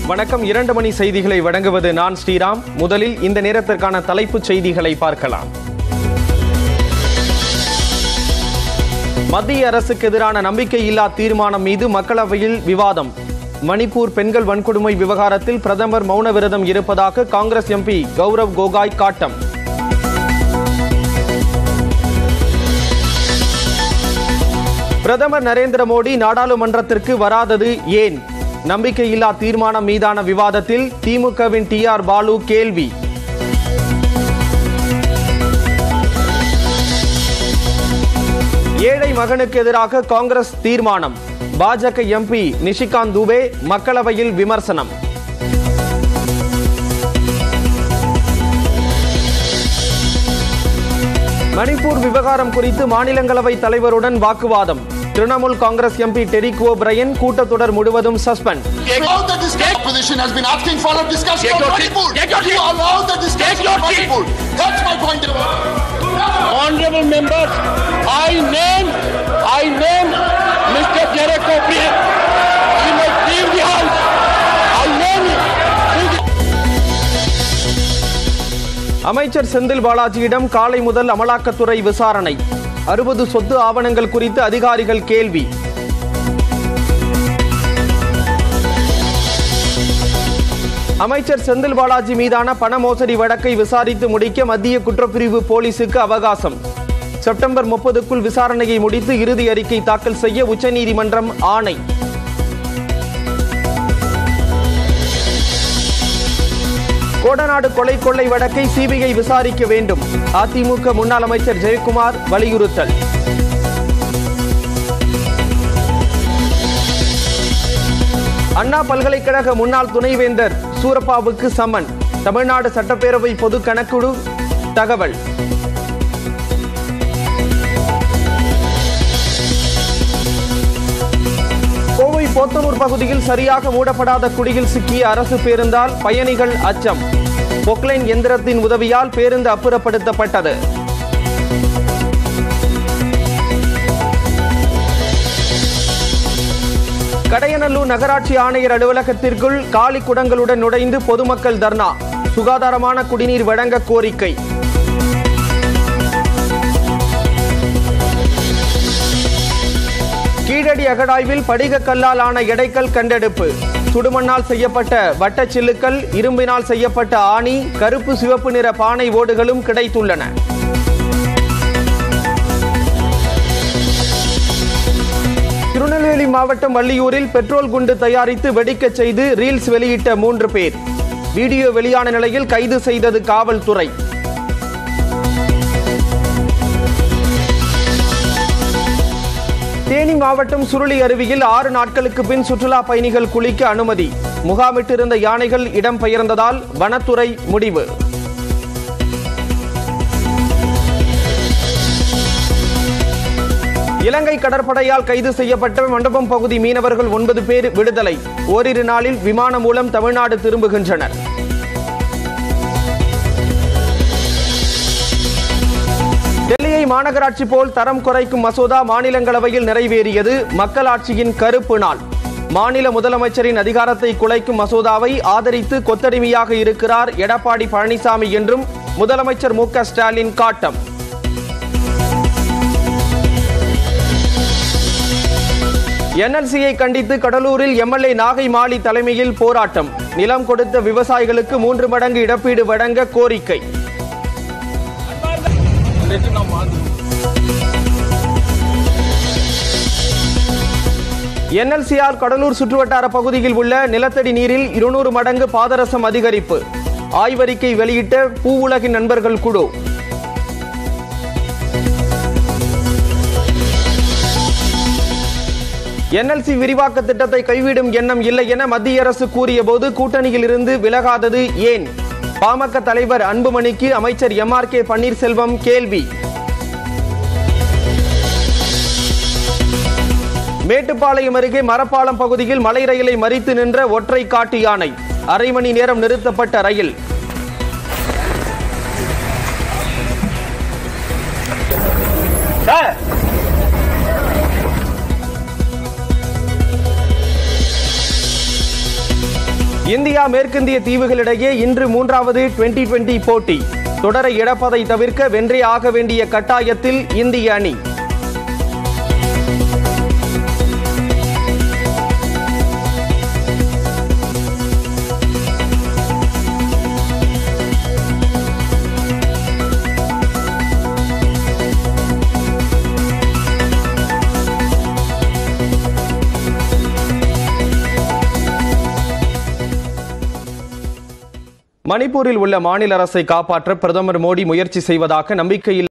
வணக்கம் இரண்டு மணி செய்திகளை வழங்குவது நான் ஸ்ரீராம் முதலில் இந்த நேரத்திற்கான தலைப்புச் செய்திகளை பார்க்கலாம் மத்திய அரசுக்கு எதிரான நம்பிக்கையில்லா தீர்மானம் மீது மக்களவையில் விவாதம் மணிப்பூர் பெண்கள் வன்கொடுமை விவகாரத்தில் பிரதமர் மௌன விரதம் இருப்பதாக காங்கிரஸ் எம்பி கௌரவ் கோகாய் காட்டம் பிரதமர் நரேந்திர மோடி நாடாளுமன்றத்திற்கு வராதது ஏன் நம்பிக்கையில்லா தீர்மானம் மீதான விவாதத்தில் திமுகவின் டி ஆர் பாலு கேள்வி ஏழை மகனுக்கு எதிராக காங்கிரஸ் தீர்மானம் பாஜக எம்பி நிஷிகாந்த் துபே மக்களவையில் விமர்சனம் மணிப்பூர் விவகாரம் குறித்து மாநிலங்களவை தலைவருடன் வாக்குவாதம் Trinamool Congress MP Derek O'Brien கூட்டத்தொடர் முழுவதும் suspend Allow the discussion. Opposition has been asking for a discussion Take on your seat. Manipur. Take your You seat. allow the discussion your on seat. Manipur. That's my point. Honorable members, I name, I name Mr. Derek O'Brien. He must leave the house. I name him. அமைச்சர் செந்தில் பாலாஜியிடம் காலை முதல் அமலாக்கத்துறை விசாரணை அறுபது சொத்து ஆவணங்கள் குறித்து அதிகாரிகள் கேள்வி அமைச்சர் செந்தில் பாலாஜி மீதான பண மோசடி வழக்கை விசாரித்து முடிக்க மத்திய குற்றப்பிரிவு போலீசுக்கு அவகாசம் செப்டம்பர் முப்பதுக்குள் விசாரணையை முடித்து இறுதி அறிக்கை தாக்கல் செய்ய உச்சநீதிமன்றம் ஆணை கோடநாடு கொலை கொள்ளை வழக்கை சிபிஐ விசாரிக்க வேண்டும் அதிமுக முன்னாள் அமைச்சர் ஜெயக்குமார் வலியுறுத்தல் அண்ணா பல்கலைக்கழக முன்னாள் துணைவேந்தர் சூரப்பாவுக்கு சம்மன் தமிழ்நாடு சட்டப்பேரவை பொது கணக்குழு தகவல் கோவை போத்தனூர் பகுதியில் சரியாக மூடப்படாத குடியில் சிக்கிய அரசு பேருந்தால் பயணிகள் அச்சம் பொக்லைன் எந்திரத்தின் உதவியால் பேருந்து அப்புறப்படுத்தப்பட்டது கடையநல்லூர் நகராட்சி ஆணையர் அலுவலகத்திற்குள் காலி குடங்களுடன் நுழைந்து பொதுமக்கள் தர்ணா சுகாதாரமான குடிநீர் வழங்க கோரிக்கை கீழடி அகடாய்வில் படிக கல்லால் ஆன எடைக்கல் கண்டெடுப்பு சுடுமண்ணால் செய்யப்பட்ட வட்டச் சில்லுக்கள் இரும்பினால் செய்யப்பட்ட ஆணி கருப்பு சிவப்பு நிற பானை ஓடுகளும் கிடைத்துள்ளன திருநெல்வேலி மாவட்டம் வள்ளியூரில் பெட்ரோல் குண்டு தயாரித்து வெடிக்கச் செய்து ரீல்ஸ் வெளியிட்ட மூன்று பேர் வீடியோ வெளியான நிலையில் கைது செய்தது காவல்துறை தேனி மாவட்டம் சுருளி அருவியில் ஆறு நாட்களுக்கு பின் சுற்றுலா பயணிகள் குளிக்க அனுமதி முகாமிட்டிருந்த யானைகள் இடம்பெயர்ந்ததால் வனத்துறை முடிவு இலங்கை கடற்படையால் கைது செய்யப்பட்ட மண்டபம் பகுதி மீனவர்கள் ஒன்பது பேர் விடுதலை ஓரிரு நாளில் விமானம் மூலம் தமிழ்நாடு திரும்புகின்றனர் டெல்லியை மாநகராட்சி போல் தரம் குறைக்கும் மசோதா மாநிலங்களவையில் நிறைவேறியது மக்களாட்சியின் கருப்பு நாள் மாநில முதலமைச்சரின் அதிகாரத்தை குலைக்கும் மசோதாவை ஆதரித்து கொத்தடிமையாக இருக்கிறார் எடப்பாடி பழனிசாமி என்றும் முதலமைச்சர் மு க ஸ்டாலின் காட்டம் என்எல்சியை கண்டித்து கடலூரில் எம்எல்ஏ நாகை மாலி தலைமையில் போராட்டம் நிலம் கொடுத்த விவசாயிகளுக்கு மூன்று மடங்கு இழப்பீடு வழங்க கோரிக்கை என்எல்சியால் கடலூர் சுற்றுவட்டார பகுதியில் உள்ள நிலத்தடி நீரில் இருநூறு மடங்கு பாதரசம் அதிகரிப்பு ஆய்வறிக்கை வெளியிட்ட பூவுலகின் நண்பர்கள் குழு என்எல்சி விரிவாக்க திட்டத்தை கைவிடும் எண்ணம் இல்லை என மத்திய அரசு கூறிய போது கூட்டணியில் இருந்து விலகாதது ஏன் பாமக தலைவர் அன்புமணிக்கு அமைச்சர் எம் ஆர் கே பன்னீர்செல்வம் கேள்வி மேட்டுப்பாளையம் அருகே மரப்பாலம் பகுதியில் மலை ரயிலை மறித்து நின்ற ஒற்றை காட்டு யானை அரை மணி நேரம் நிறுத்தப்பட்ட ரயில் இந்தியா மேற்கிந்திய தீவுகளிடையே இன்று மூன்றாவது டுவெண்டி டுவெண்டி போட்டி தொடரை இழப்பதை தவிர்க்க வென்றே ஆக வேண்டிய கட்டாயத்தில் இந்திய அணி மணிப்பூரில் உள்ள மாநில அரசை காப்பாற்ற பிரதமர் மோடி முயற்சி செய்வதாக நம்பிக்கையில்